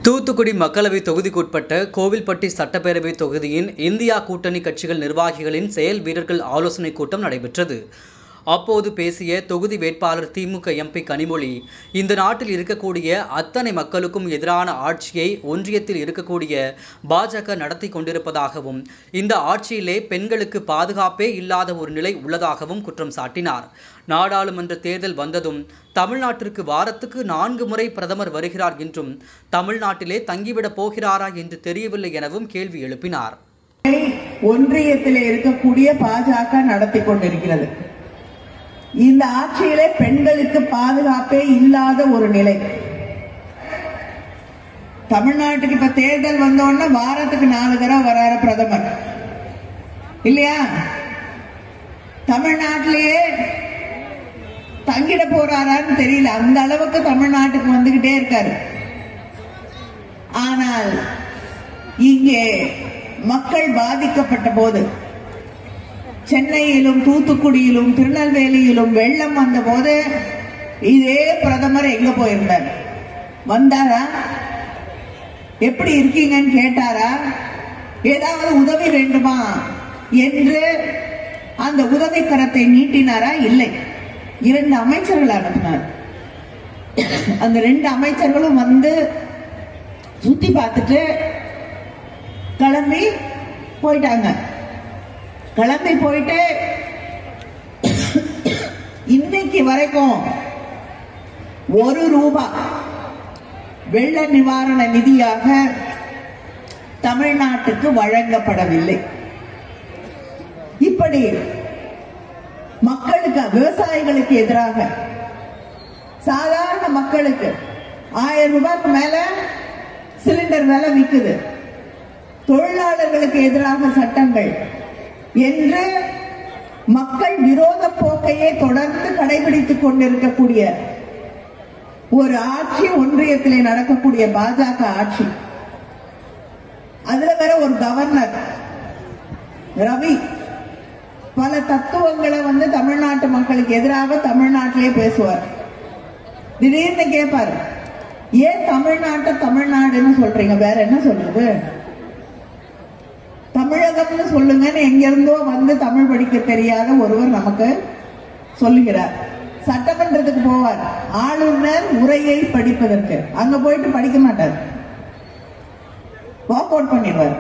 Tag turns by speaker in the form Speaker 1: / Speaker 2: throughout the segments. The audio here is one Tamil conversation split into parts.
Speaker 1: தூத்துக்குடி மக்களவை தொகுதிக்குட்பட்ட கோவில்பட்டி சட்டப்பேரவை தொகுதியின் இந்தியா கூட்டணி கட்சிகள் நிர்வாகிகளின் செயல் வீரர்கள் ஆலோசனைக் கூட்டம் நடைபெற்றது அப்போது பேசிய தொகுதி வேட்பாளர் திமுக எம்பி கனிமொழி இந்த நாட்டில் இருக்கக்கூடிய அத்தனை மக்களுக்கும் எதிரான ஆட்சியை ஒன்றியத்தில் இருக்கக்கூடிய பாஜக நடத்தி கொண்டிருப்பதாகவும் இந்த ஆட்சியிலே பெண்களுக்கு பாதுகாப்பே இல்லாத ஒரு நிலை உள்ளதாகவும் குற்றம் சாட்டினார் நாடாளுமன்ற தேர்தல் வந்ததும் தமிழ்நாட்டிற்கு வாரத்துக்கு நான்கு முறை பிரதமர் வருகிறார் என்றும் தமிழ்நாட்டிலே தங்கிவிடப் போகிறாரா என்று தெரியவில்லை எனவும் கேள்வி எழுப்பினார்
Speaker 2: ஒன்றியத்தில் இருக்கக்கூடிய பாஜக நடத்தி கொண்டிருக்கிறது இந்த ஆட்சியிலே பெண்களுக்கு பாதுகாப்பே இல்லாத ஒரு நிலை தமிழ்நாட்டுக்கு இப்ப தேர்தல் வந்தோடனே வாரத்துக்கு நாலு தடவை வராரு பிரதமர் இல்லையா தமிழ்நாட்டிலேயே தங்கிட போறாரான்னு தெரியல அந்த அளவுக்கு தமிழ்நாட்டுக்கு வந்துகிட்டே இருக்காரு ஆனால் இங்கே மக்கள் பாதிக்கப்பட்ட போது சென்னையிலும் தூத்துக்குடியிலும் திருநெல்வேலியிலும் வெள்ளம் வந்த போது இதே பிரதமர் எங்க போயிருந்தார் வந்தாரா எப்படி இருக்கீங்கன்னு கேட்டாரா ஏதாவது உதவி வேண்டுமா என்று அந்த உதவி கரத்தை நீட்டினாரா இல்லை இரண்டு அமைச்சர்கள் அனுப்பினார் அந்த ரெண்டு அமைச்சர்களும் வந்து சுத்தி பார்த்துட்டு கிளம்பி போயிட்டாங்க கிளம்பி போயிட்டு இன்னைக்கு வரைக்கும் ஒரு ரூபாய் வெள்ள நிவாரண நிதியாக தமிழ்நாட்டுக்கு வழங்கப்படவில்லை இப்படி மக்களுக்கு விவசாயிகளுக்கு எதிராக சாதாரண மக்களுக்கு ஆயிரம் ரூபாய்க்கு மேல சிலிண்டர் விலை விற்குது தொழிலாளர்களுக்கு எதிராக சட்டங்கள் என்று மக்கள் விரோத போக்கையே தொடர்ந்து கடைபிடித்துக் கொண்டிருக்கக்கூடிய ஒரு ஆட்சி ஒன்றியத்திலே நடக்கக்கூடிய பாஜக ஆட்சி அதுல வேற ஒரு கவர்னர் ரவி பல தத்துவங்களை வந்து தமிழ்நாட்டு மக்களுக்கு எதிராக தமிழ்நாட்டிலே பேசுவார் திடீர்னு கேட்பாரு ஏன் தமிழ்நாட்டை தமிழ்நாடுன்னு சொல்றீங்க வேற என்ன சொல்றது தமிழகம்னு சொல்லுங்கன்னு எங்கிருந்தோ வந்து தமிழ் படிக்க தெரியாத ஒருவர் நமக்கு சொல்லுகிறார் சட்டமன்றத்துக்கு போவார் ஆளுநர் உரையை படிப்பதற்கு அங்க போயிட்டு படிக்க மாட்டார் வாக் அவுட் பண்ணிடுவார்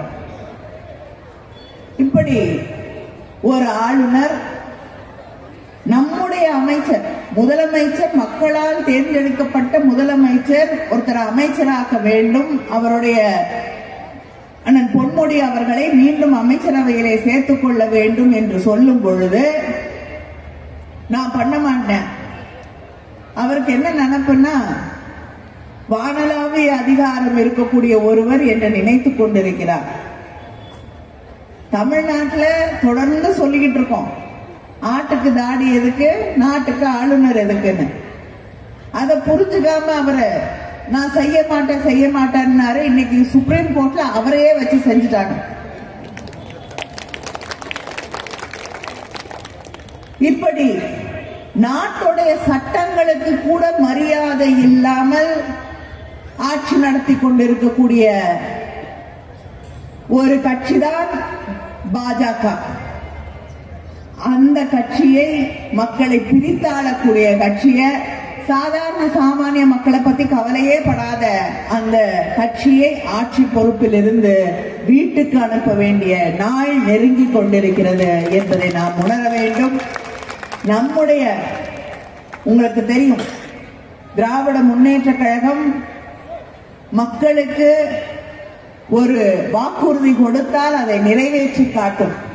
Speaker 2: இப்படி ஒரு ஆளுநர் நம்முடைய அமைச்சர் முதலமைச்சர் மக்களால் தேர்ந்தெடுக்கப்பட்ட முதலமைச்சர் ஒருத்தர் அமைச்சராக்க வேண்டும் அவருடைய அண்ணன் பொன்முடி அவர்களை மீண்டும் அமைச்சரவையிலே சேர்த்துக் கொள்ள வேண்டும் என்று சொல்லும் பொழுது நான் பண்ண மாட்டேன் அவருக்கு என்ன நினைப்புன்னா வானலாவிய அதிகாரம் இருக்கக்கூடிய ஒருவர் என்று நினைத்துக் கொண்டிருக்கிறார் தமிழ்நாட்டில் தொடர்ந்து சொல்லிக்கிட்டு இருக்கோம் ஆட்டுக்கு தாடி எதுக்கு நாட்டுக்கு ஆளுநர் எதுக்குன்னு அதை புரிஞ்சுக்காம அவரை நான் செய்ய மாட்டேன் செய்ய மாட்டேன்னாரு இன்னைக்கு சுப்ரீம் கோர்ட்ல அவரையே வச்சு செஞ்சுட்டாங்க இப்படி நாட்டுடைய சட்டங்களுக்கு கூட மரியாதை இல்லாமல் ஆட்சி நடத்தி கொண்டிருக்கக்கூடிய ஒரு கட்சிதான் பாஜக அந்த கட்சியை மக்களை பிரித்தாளக்கூடிய கட்சியை சாதாரண சாமானிய மக்களை பத்தி கவலையே படாத அந்த கட்சியை ஆட்சி பொறுப்பில் இருந்து வீட்டுக்கு அனுப்ப வேண்டிய நாள் நெருங்கி கொண்டிருக்கிறது என்பதை நாம் உணர வேண்டும் நம்முடைய உங்களுக்கு தெரியும் திராவிட முன்னேற்ற கழகம் மக்களுக்கு ஒரு வாக்குறுதி கொடுத்தால் அதை நிறைவேற்றி காட்டும்